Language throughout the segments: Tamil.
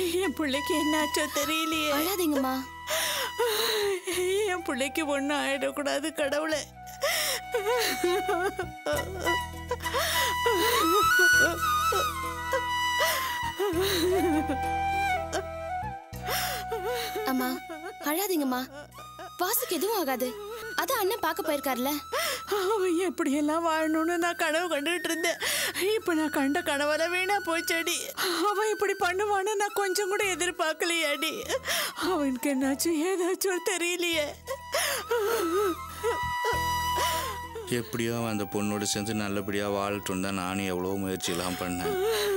என் பிள்ளைக்கு என்னாச்சோ தெரியலையே அழாதீங்கம்மா என் பிள்ளைக்கு ஒன்றும் ஆயிடக்கூடாது கடவுளே அம்மா அழாதீங்கம்மா வாசுக்கு எதுவும் ஆகாது அதான் அண்ணன் பார்க்க போயிருக்காருல அவன் எப்படியெல்லாம் வாழணும்னு நான் கனவு கண்டுகிட்டு இருந்தேன் இப்போ நான் கண்ட கனவர வீணா போச்சடி அவன் இப்படி பண்ணுவான்னு நான் கொஞ்சம் கூட எதிர்பார்க்கலையாடி அவனுக்கு என்னாச்சும் ஏதாச்சும் தெரியலையே எப்படியோ அவன் அந்த பொண்ணோட சேர்ந்து நல்லபடியாக வாழட்டும் தான் நானும் எவ்வளோ முயற்சியெல்லாம் பண்ணேன்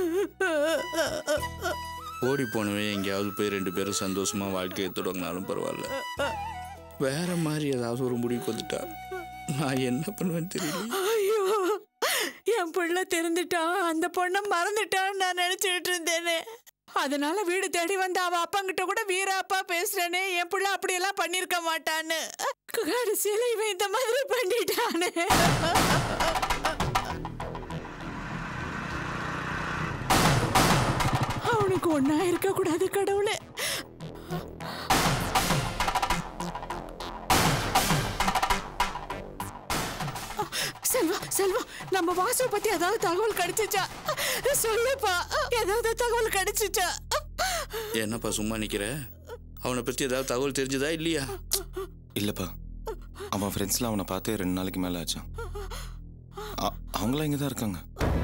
ஓடி போனவன் எங்கேயாவது போய் ரெண்டு பேரும் சந்தோஷமா வாழ்க்கையை தொடங்கினாலும் பரவாயில்ல வேற மாதிரி ஏதாவது ஒரு முடிவுக்கு வந்துட்டா நான் என்ன பண்ணுவேன்னு தெரியல ஐயோ என் பிள்ளை தெரிந்துட்டான் அந்த பொண்ணை மறந்துட்டான்னு நான் நினைச்சிட்டு இருந்தேனே அதனால வீடு தேடி வந்து அவ அப்பங்கிட்ட கூட வீராப்பா பேசுறேனே என் பிள்ளை அப்படியெல்லாம் பண்ணிருக்க மாட்டான்னு கடைசியில இவன் இந்த மாதிரி பண்ணிட்டானே அவனுக்கு ஒன்னா இருக்க கூடாது கடவுளே செல்வா செல்வா நம்ம வாசு பத்தி ஏதாவது தகவல் கிடைச்சிச்சா சொல்லுப்பா ஏதாவது தகவல் கிடைச்சிச்சா என்னப்பா சும்மா நிக்கிற அவனை பத்தி ஏதாவது தகவல் தெரிஞ்சதா இல்லையா இல்லைப்பா அவன் ஃப்ரெண்ட்ஸ்லாம் அவனை பார்த்து ரெண்டு நாளைக்கு மேலே ஆச்சான் அ- அவங்களாம் இங்கே தான் இருக்காங்க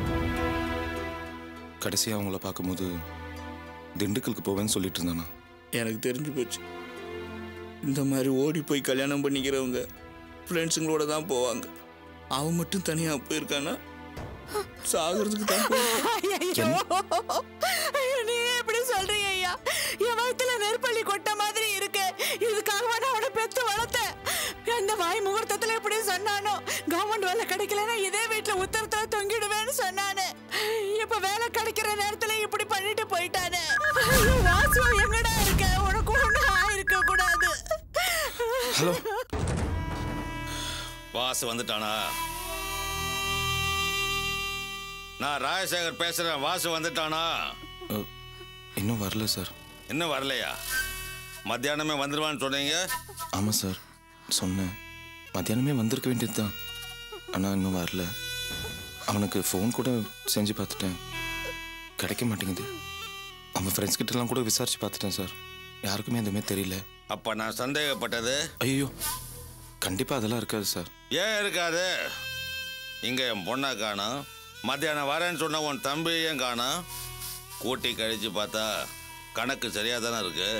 கடைசியாக அவங்கள பார்க்கும்போது திண்டுக்கலுக்கு போவேன்னு சொல்லிட்டு இருந்தானா எனக்கு தெரிஞ்சு போச்சு இந்த மாதிரி ஓடி போய் கல்யாணம் பண்ணிக்கிறவங்க ஃப்ரெண்ட்ஸுங்களோட தான் போவாங்க அவன் மட்டும் தனியாக போயிருக்கானா சாகிறதுக்கு தான் போயிருக்கான். ஐயோ ஐயோ, நீ எப்படி சொல்றீங்க ஐயா என் வயித்துல நெருப்பள்ளி கொட்ட மாதிரி இருக்கு இதுக்காக நான் அவனை பெத்து வளர்த்தேன் அந்த வாய் முகூர்த்தத்துல எப்படி சொன்னானோ கவர்மெண்ட் வேலை கிடைக்கலன்னா இதே வீட்டுல உத்தரத்துல தொங்கிடுவேன்னு சொன்னானே இப்ப வேலை கிடைக்கிற நேரத்துல இப்படி பண்ணிட்டு போயிட்டானே ஐயோ, வாசு எங்கடா இருக்க உனக்கு ஒண்ணு ஆயிருக்க கூடாது ஹலோ வாசு வந்துட்டானா நான் ராஜசேகர் பேசுறேன் வாசு வந்துட்டானா அ, இன்னும் வரல சார் இன்னும் வரலையா மத்தியானமே வந்துடுவான்னு சொன்னீங்க ஆமாம் சார் சொன்னேன் மத்தியானமே வந்திருக்க வேண்டியது தான் ஆனால் இன்னும் வரல அவனுக்கு ஃபோன் கூட செஞ்சு பார்த்துட்டேன் கிடைக்க மாட்டேங்குது அவன் ஃப்ரெண்ட்ஸ் கிட்டலாம் கூட விசாரிச்சு பார்த்துட்டேன் சார் யாருக்குமே எதுவுமே தெரியல அப்ப நான் சந்தேகப்பட்டது ஐயோ கண்டிப்பாக அதெல்லாம் இருக்காது சார் ஏன் இருக்காது இங்க என் பொண்ணை காணோம் மத்தியானம் வரேன்னு சொன்ன உன் தம்பியையும் காணோம் கூட்டி கழிச்சு பார்த்தா கணக்கு சரியா தானே இருக்கு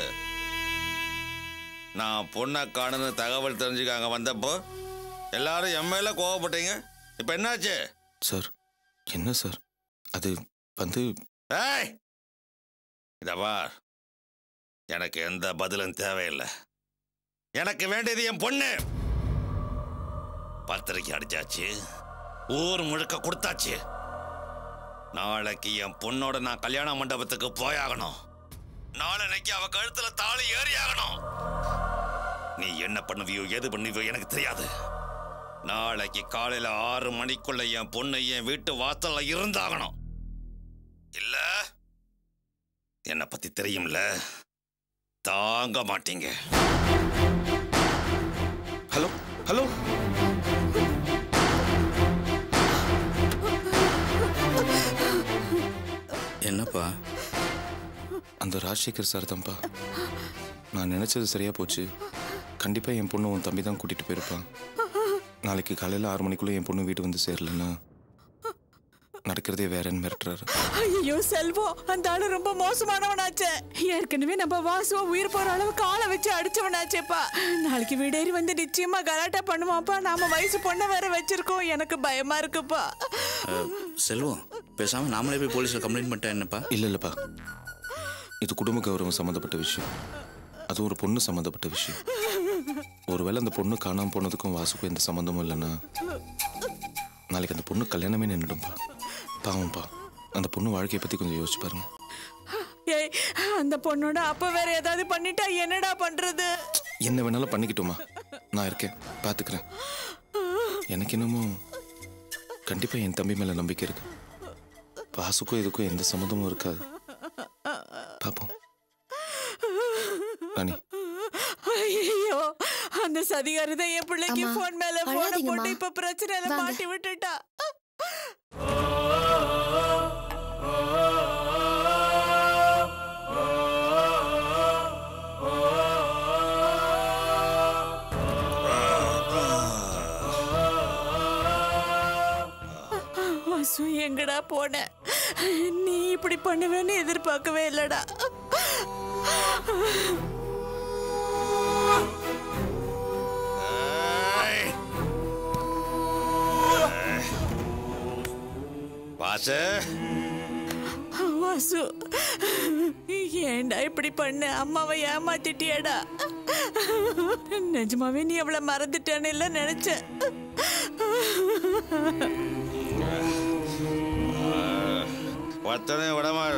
நான் பொண்ணை காணுன்னு தகவல் தெரிஞ்சுக்க அங்க வந்தப்போ எல்லாரும் என் மேல கோவப்பட்டீங்க இப்ப என்னாச்சு சார் என்ன சார் அது வந்து ஏய் இத பார் எனக்கு எந்த பதிலும் தேவையில்லை எனக்கு வேண்டியது என் பொண்ணு பத்திரிக்கை அடிச்சாச்சு ஊர் முழுக்க கொடுத்தாச்சு நாளைக்கு என் பொண்ணோட நான் கல்யாண மண்டபத்துக்கு போயாகணும் நாளைக்கு அவ கழுத்துல தாலி ஏறி ஆகணும் நீ என்ன பண்ணுவியோ எது பண்ணுவியோ எனக்கு தெரியாது நாளைக்கு காலையில ஆறு மணிக்குள்ள என் பொண்ணு என் வீட்டு வாசல்ல இருந்தாகணும் இல்ல என்னை பத்தி தெரியும்ல தாங்க மாட்டீங்க ஹலோ ஹலோ என்னப்பா அந்த ராஜசேகர் சார் தான்ப்பா நான் நினச்சது சரியாக போச்சு கண்டிப்பாக என் பொண்ணு உன் தம்பி தான் கூட்டிகிட்டு போயிருப்பான் நாளைக்கு காலையில் ஆறு மணிக்குள்ளே என் பொண்ணு வீடு வந்து சேரலன்னா நடக்கிறதே வேறன்னு மிரட்டுறாரு ஐயோ செல்வம் அந்த ஆளு ரொம்ப மோசமானவனாச்சே ஏற்கனவே நம்ம வாசுவ உயிர் போற அளவுக்கு ஆளை வச்சு அடிச்சவனாச்சேப்பா நாளைக்கு வீடேறி வந்து நிச்சயமா கலாட்டா பண்ணுவான்ப்பா நாம வயசு பொண்ணை வேற வச்சிருக்கோம் எனக்கு பயமா இருக்குப்பா அஹ், செல்வம் பேசாம நாமளே போய் போலீஸ்ல கம்ப்ளைண்ட் பண்ணிட்டா என்னப்பா இல்லை இல்லைப்பா இது குடும்ப கௌரவம் சம்மந்தப்பட்ட விஷயம் அது ஒரு பொண்ணு சம்மந்தப்பட்ட விஷயம் ஒருவேளை அந்த பொண்ணு காணாமல் போனதுக்கும் வாசுக்கும் எந்த சம்மந்தமும் இல்லைன்னா நாளைக்கு அந்த பொண்ணு கல்யாணமே நின்றுடும்பா பாவம்ப்பா அந்த பொண்ணு வாழ்க்கையை பற்றி கொஞ்சம் யோசிச்சு பாருங்க ஏய் அந்த பொண்ணோட அப்ப வேற ஏதாவது பண்ணிட்டா என்னடா பண்றது என்ன வேணாலும் பண்ணிக்கிட்டோமா நான் இருக்கேன் பார்த்துக்கிறேன் எனக்கு என்னமோ கண்டிப்பாக என் தம்பி மேலே நம்பிக்கை இருக்கு வாசுக்கும் இதுக்கும் எந்த சம்மந்தமும் இருக்காது பார்ப்போம் அந்த சதிகாரி தான் என் பிள்ளைக்கு அம்மா, போன் மேல போன அழாதீங்கம்மா. போட்டு இப்ப பிரச்சனையில வாங்க. மாட்டி விட்டுட்டா வாசு எங்கடா போன நீ இப்படி பண்ணுவேன்னு எதிர்பார்க்கவே இல்லடா வாசு வாசு ஏன்டா இப்படி பண்ண அம்மாவை ஏமாத்திட்டியடா நிஜமாவே நீ அவளை மறந்துட்டேன்னு இல்ல நினைச்சேன் ஒருத்தனை விடமாட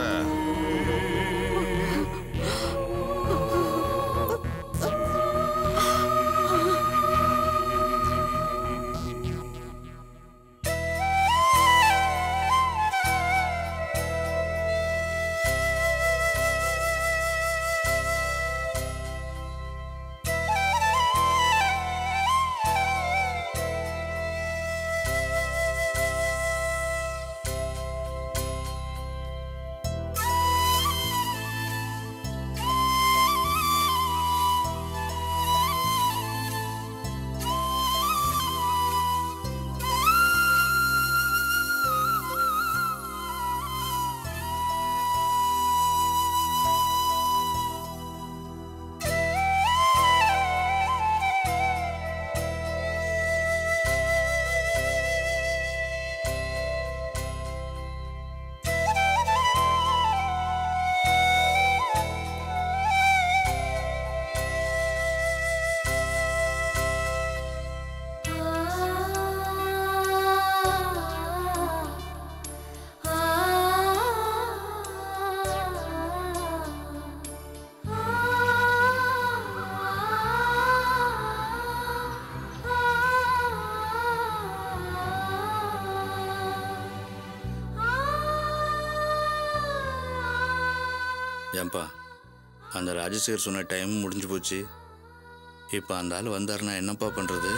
ஏன்பா அந்த ராஜசேகர் சொன்ன டைம் முடிஞ்சு போச்சு இப்போ அந்த ஆள் வந்தாருன்னா என்னப்பா பண்ணுறது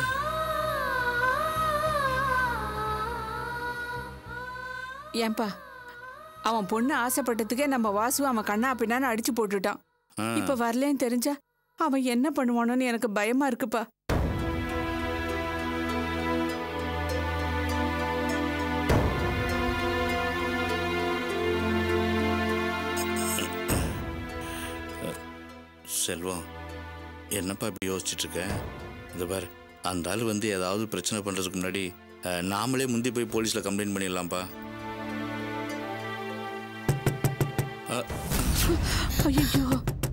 ஏன்பா அவன் பொண்ணு ஆசைப்பட்டதுக்கே நம்ம வாசு அவன் கண்ணா பின்னான்னு அடிச்சு போட்டுட்டான் ஆ. இப்ப வரலன்னு தெரிஞ்சா அவன் என்ன பண்ணுவானோன்னு எனக்கு பயமா இருக்குப்பா செல்வம் என்னப்பா இப்படி யோசிச்சுட்டு இருக்க இந்த பாரு அந்த ஆள் வந்து ஏதாவது பிரச்சனை பண்ணுறதுக்கு முன்னாடி அஹ், நாமளே முந்தி போய் போலீஸில் கம்ப்ளைண்ட் பண்ணிடலாம்ப்பா ஐயோ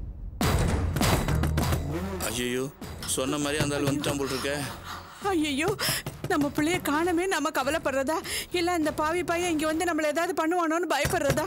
ஐயோ சொன்ன மாதிரி அந்த ஆள் வந்துட்டான் போல் இருக்க ஐயோ நம்ம பிள்ளைய காணமே நம்ம கவலைப்படுறதா இல்ல இந்த பாவி பையன் இங்க வந்து நம்மள ஏதாவது பண்ணுவானோன்னு பயப்படுறதா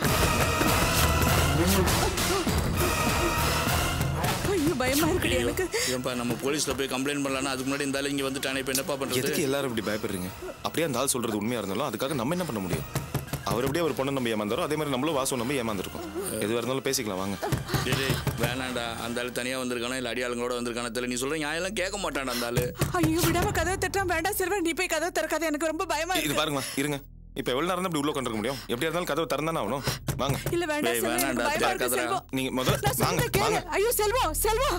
ஐயோ பயமா இருக்குடி எனக்கு ஏன்பா நம்ம போலீஸில் போய் கம்ப்ளைண்ட் பண்ணலாம்னா அதுக்கு முன்னாடி இந்த ஆள் இங்கே வந்துட்டானே இப்போ என்னப்பா பண்ணுறது எதுக்கு எல்லாரும் இப்படி பயப்படுறீங்க அப்படியே அந்த ஆள் சொல்றது உண்மையா இருந்தாலும் அதுக்காக நம்ம என்ன பண்ண முடியும் அவர் அப்படியே ஒரு பொண்ணை நம்ம ஏமாந்தாரோ அதே மாதிரி நம்மளும் வாசம் நம்ம ஏமாந்துருக்கோம் எதுவாக இருந்தாலும் பேசிக்கலாம் வாங்க டேய், டேய், வேணாம்டா அந்த ஆள் தனியாக வந்திருக்கானா இல்லை அடியாளுங்களோட வந்திருக்கானா தெரியல நீ சொல்கிற நியாயம்லாம் கேட்க மாட்டான்டா அந்த ஆள் ஐயோ விடாம கதவை தட்டாம வேண்டாம் செல்வன் நீ போய் கதவை திறக்காத எனக்கு ரொம்ப பயமா இது இருக்கு பாருங்களா இருங்க இப்போ எவ்வளோ நேரம் தான் இப்படி உள்ள உட்காந்துருக்க முடியும் எப்படியா இருந்தாலும் கதவை திறந்தானே ஆகணும் வாங்க இல்ல வேண்டாம் டேய், செல்வம் எனக்கு வேணாம்டா, பயமா இருக்கு திறக்காதடா. செல்வம் நீங்க முதல்ல நான் வாங்க சொல்றத கேளு வாங்க ஐயோ செல்வம் செல்வம்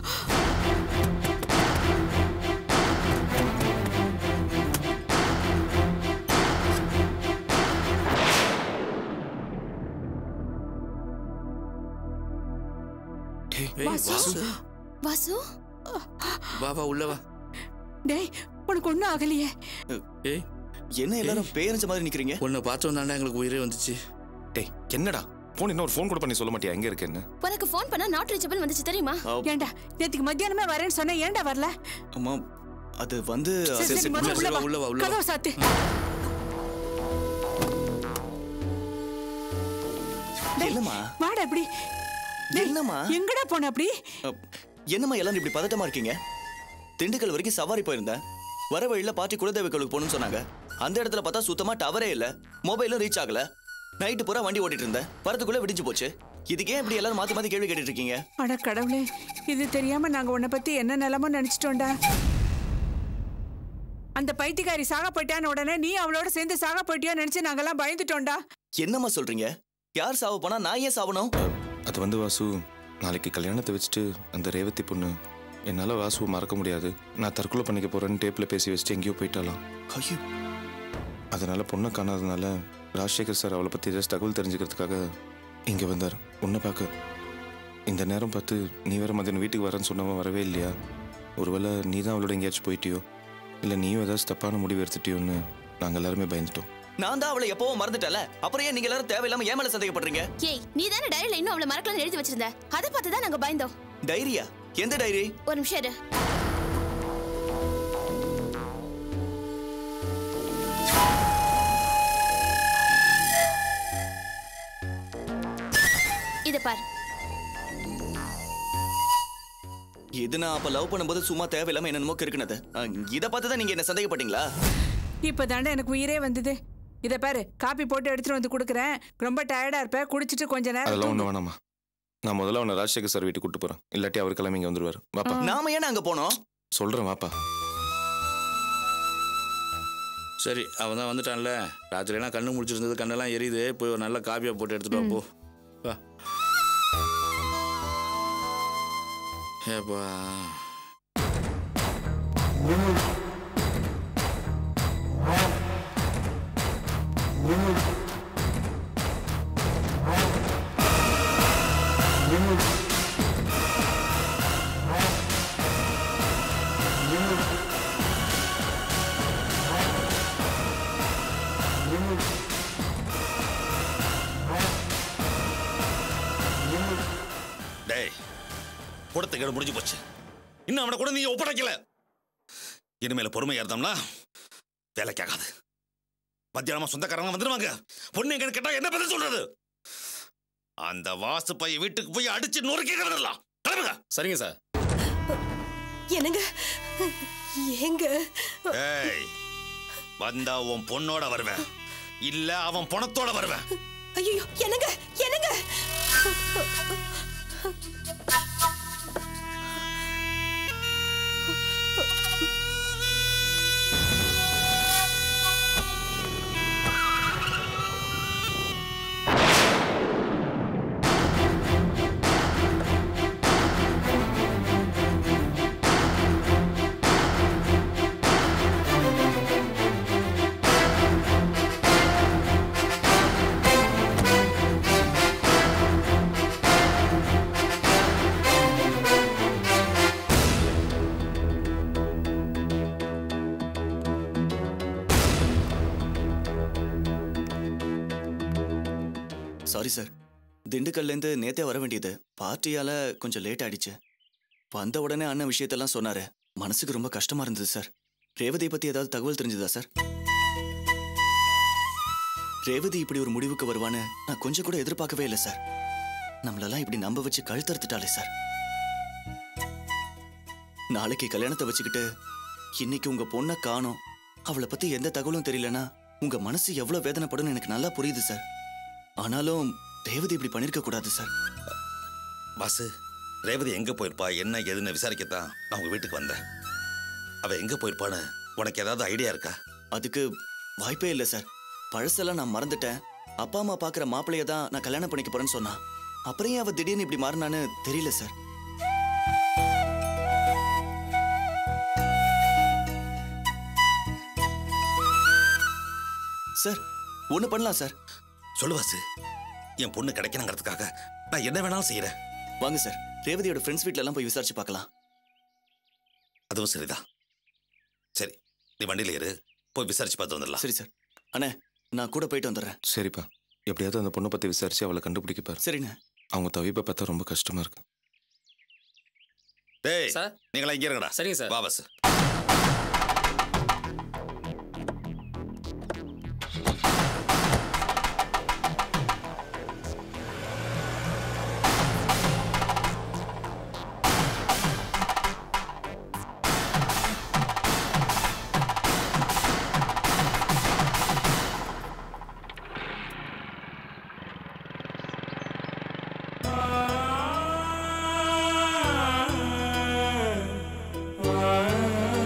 ஏய், வாசு. வாசு வாசு வா வா உள்ள வா டேய் உனக்கு ஒண்ணும் ஆகலையே ஏய் என்ன எல்லாரும் பேரஞ்ச மாதிரி நிக்கிறீங்க உன்னை பார்த்தோம் தாண்டா எங்களுக்கு உயிரே வந்துச்சு டேய் என்னடா ஃபோன் இன்னும் ஒரு ஃபோன் கூட பண்ணி சொல்ல மாட்டியா எங்க இருக்குன்னு உனக்கு ஃபோன் பண்ணா நாட் ரீச்சபிள் வந்துச்சு தெரியுமா ஏன்டா நேத்துக்கு மத்தியானமே வரேன்னு சொன்னேன் ஏன்டா வரல அம்மா அது வந்து சரி, அது- சரி, முதல்ல உள்ள உள்ள வா, உள்ள வா, வா உள்ள வா. கதவை சாத்து டேய், என்னம்மா வாடா அப்படி டேய், என்னம்மா எங்கடா போன அப்படி அப், என்னம்மா எல்லாரும் இப்படி பதட்டமா இருக்கீங்க திண்டுக்கல் வரைக்கும் சவாரி போயிருந்தேன் வர வழியில பாட்டி குலதெய்வ கோயிலுக்கு போகணும்னு சொன்னாங்க அந்த இடத்துல பார்த்தா சுத்தமா டவரே இல்ல மொபைலும் ரீச் ஆகல நைட்டு பூரா வண்டி ஓட்டிட்டு இருந்தேன் வரதுக்குள்ள விடிஞ்சு போச்சு இதுக்கே இப்படி எல்லாரும் மாத்தி மாத்தி கேள்வி கேட்டுட்டு இருக்கீங்க அட கடவுளே இது தெரியாம நாங்க உன்னை பத்தி என்ன நிலமோ நினைச்சிட்டோம்டா அந்த பைத்தியக்காரி சாக போயிட்டான்னு உடனே நீ அவளோட சேர்ந்து சாக போயிட்டியோ நினைச்சு நாங்கெல்லாம் பயந்துட்டோம்டா என்னம்மா சொல்றீங்க யார் சாவ போனா நான் ஏன் சாவணும் அது வந்து வாசு நாளைக்கு கல்யாணத்தை வச்சுட்டு அந்த ரேவதி பொண்ணு என்னால் வாசுவை மறக்க முடியாது நான் தற்கொலை பண்ணிக்க போறேன்னு டேப்பில் பேசி வச்சுட்டு எங்கேயோ போயிட்டாலாம் ஐயோ அதனால பொண்ணை காணாதனால ராஜசேகர் சார் அவளை பற்றி ஏதாச்சும் தகவல் தெரிஞ்சுக்கிறதுக்காக இங்கே வந்தார் உன்னை பார்க்க இந்த நேரம் பார்த்து நீ வேற மதியம் வீட்டுக்கு வரேன்னு சொன்னவன் வரவே இல்லையா ஒருவேளை நீ தான் அவளோட எங்கேயாச்சும் போயிட்டியோ இல்லை நீயும் ஏதாச்சும் தப்பான முடிவு எடுத்துட்டியோன்னு நாங்கள் எல்லாருமே பயந்துட்டோம் நான் தான் அவளை எப்பவும் மறந்துட்டல அப்புறம் ஏன் நீங்க எல்லாரும் தேவையில்லாம ஏன் மேல சந்தேகப்படுறீங்க ஏய் நீ தானே டைரியில இன்னும் அவளை மறக்கலன்னு எழுதி வச்சிருந்த அதை பார்த்து தான் நாங்க பயந்தோம் டைரியா எந்த டைரி ஒரு நிமிஷம் இரு இத பார் இது நான் அப்ப லவ் பண்ணும்போது சும்மா தேவையில்லாம என்னென்னமோ இருக்குனது இத பார்த்து தான் நீங்க என்ன சந்தேகப்பட்டீங்களா இப்பதாண்டா எனக்கு உயிரே வந்தது இத பாரு காப்பி போட்டு எடுத்துட்டு வந்து கொடுக்குறேன் ரொம்ப டயர்டா இருப்ப குடிச்சிட்டு கொஞ்ச நேரம் அதெல்லாம் தூங்கு. ஒன்றும் வேணாமா நான் முதல்ல அவனை ராஜசேகர் சார் வீட்டுக்கு கூட்டு போகிறேன் இல்லாட்டி அவர் கிளம்பி இங்கே வந்துருவார் வாப்பா நாம ஏன் அங்க போனோம் சொல்கிறேன் வாப்பா சரி அவன் தான் வந்துட்டான்ல ராத்திரியெல்லாம் கண்ணு முடிச்சிருந்தது கண்ணெல்லாம் எரியுது போய் ஒரு நல்ல காப்பியாக போட்டு எடுத்துட்டு வா போ வா ஏப்பா டேய் கொடுத்த கேடு முடிஞ்சு போச்சு இன்னும் அவனை கூட நீ ஒப்படைக்கல இனிமேல பொறுமையா இருந்தோம்னா வேலைக்கு ஆகாது மத்தியானமா சொந்தக்காரங்க வந்துருவாங்க பொண்ணு எங்க கேட்டா என்ன பதில் சொல்றது அந்த வாசு பைய வீட்டுக்கு போய் அடிச்சு நொறுக்கி கிடந்துடலாம் கிளம்புங்க சரிங்க சார் என்னங்க ஏங்க ஏய் வந்தா உன் பொண்ணோட வருவேன் இல்ல அவன் பணத்தோட வருவேன் ஐயோ என்னங்க என்னங்க சாரி சார் திண்டுக்கல்ல இருந்து நேத்தே வர வேண்டியது பார்ட்டியால கொஞ்சம் லேட் ஆயிடுச்சு வந்த உடனே அண்ணன் விஷயத்தெல்லாம் சொன்னாரு மனசுக்கு ரொம்ப கஷ்டமா இருந்தது சார் ரேவதியை பத்தி ஏதாவது தகவல் தெரிஞ்சதா சார் ரேவதி இப்படி ஒரு முடிவுக்கு வருவான்னு நான் கொஞ்சம் கூட எதிர்பார்க்கவே இல்லை சார் நம்மளெல்லாம் இப்படி நம்ப வச்சு கழுத்தறுத்துட்டாலே சார் நாளைக்கு கல்யாணத்தை வச்சுக்கிட்டு இன்னைக்கு உங்க பொண்ணை காணோம் அவளை பத்தி எந்த தகவலும் தெரியலனா உங்க மனசு எவ்வளவு வேதனைப்படும் எனக்கு நல்லா புரியுது சார் ஆனாலும் ரேவதி இப்படி பண்ணிருக்க கூடாது சார் பாசு ரேவதி எங்க போயிருப்பா என்ன ஏதுன்னு விசாரிக்கத்தான் நான் உங்க வீட்டுக்கு வந்தேன் அவ எங்க போயிருப்பான்னு உனக்கு ஏதாவது ஐடியா இருக்கா அதுக்கு வாய்ப்பே இல்லை சார் பழசெல்லாம் நான் மறந்துட்டேன் அப்பா அம்மா பார்க்குற மாப்பிள்ளைய தான் நான் கல்யாணம் பண்ணிக்க போறேன்னு சொன்னா அப்புறம் ஏன் அவ திடீர்னு இப்படி மாறினான்னு தெரியல சார் சார் ஒன்று பண்ணலாம் சார் சொல்லு வாசு என் பொண்ணு கிடைக்கணுங்கிறதுக்காக நான் என்ன வேணாலும் செய்யறேன் வாங்க சார் ரேவதியோட ஃப்ரெண்ட்ஸ் வீட்ல போய் விசாரிச்சு பார்க்கலாம் அதுவும் சரிதான் சரி நீ வண்டியில ஏறு போய் விசாரிச்சு பார்த்து வந்துடலாம் சரி சார் அண்ணே நான் கூட போயிட்டு வந்துடுறேன் சரிப்பா எப்படியாவது அந்த பொண்ணை பற்றி விசாரிச்சு அவளை கண்டுபிடிக்கப்பார் சரிண்ணே அவங்க தவிப்பை பார்த்தா ரொம்ப கஷ்டமா இருக்கு டேய் சார். நீங்களா இங்க இருங்கடா சரிங்க சார். வா பஸ் ஆ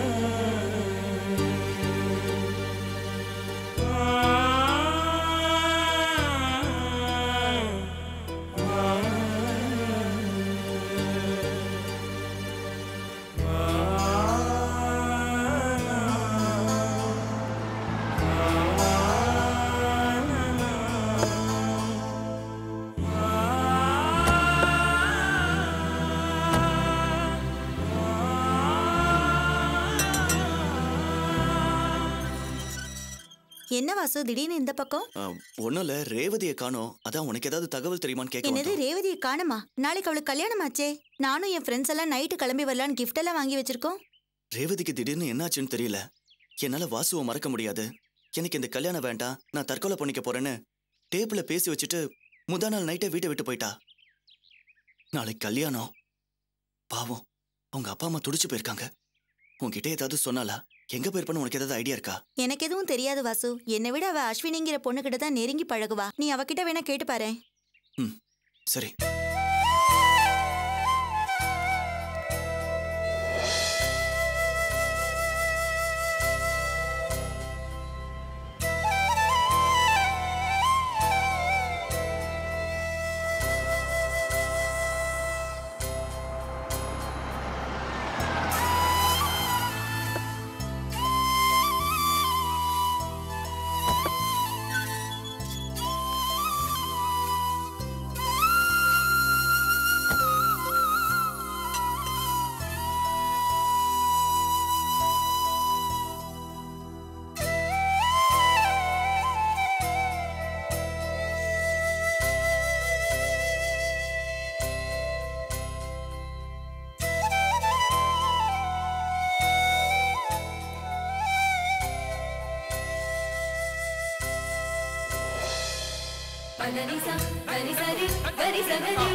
என்ன வாசு திடீர்னு இந்த பக்கம் ஒன்றும் இல்லை ரேவதியை காணோம் அதான் உனக்கு ஏதாவது தகவல் தெரியுமான்னு கேட்க என்னது வந்தோம். ரேவதியை காணுமா நாளைக்கு அவளுக்கு கல்யாணம் ஆச்சே நானும் என் ஃப்ரெண்ட்ஸ் எல்லாம் நைட்டு கிளம்பி வரலான்னு gift எல்லாம் வாங்கி வச்சிருக்கோம் ரேவதிக்கு திடீர்னு என்னாச்சுன்னு தெரியல என்னால வாசுவை மறக்க முடியாது எனக்கு இந்த கல்யாணம் வேண்டாம் நான் தற்கொலை பண்ணிக்க போறேன்னு டேப்ல பேசி வச்சுட்டு முந்தா நாள் நைட்டே வீட்டை விட்டு போயிட்டா நாளைக்கு கல்யாணம் பாவம் அவங்க அப்பா அம்மா துடிச்சு போயிருக்காங்க உன்கிட்ட ஏதாவது சொன்னாலா எங்க போயிருப்பான்னு உனக்கு ஏதாவது ஐடியா இருக்கா எனக்கு எதுவும் தெரியாது வாசு என்னை விட அவ அஸ்வினிங்கிற பொண்ணுகிட்ட தான் நெருங்கி பழகுவா நீ அவகிட்ட வேணா கேட்டு பாரு ம் சரி పదనిస గని సరి గరి సగరి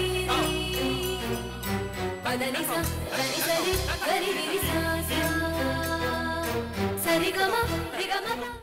పదనిస గని సరి గరి గిరి సా సా సరి గమ రి గమ ప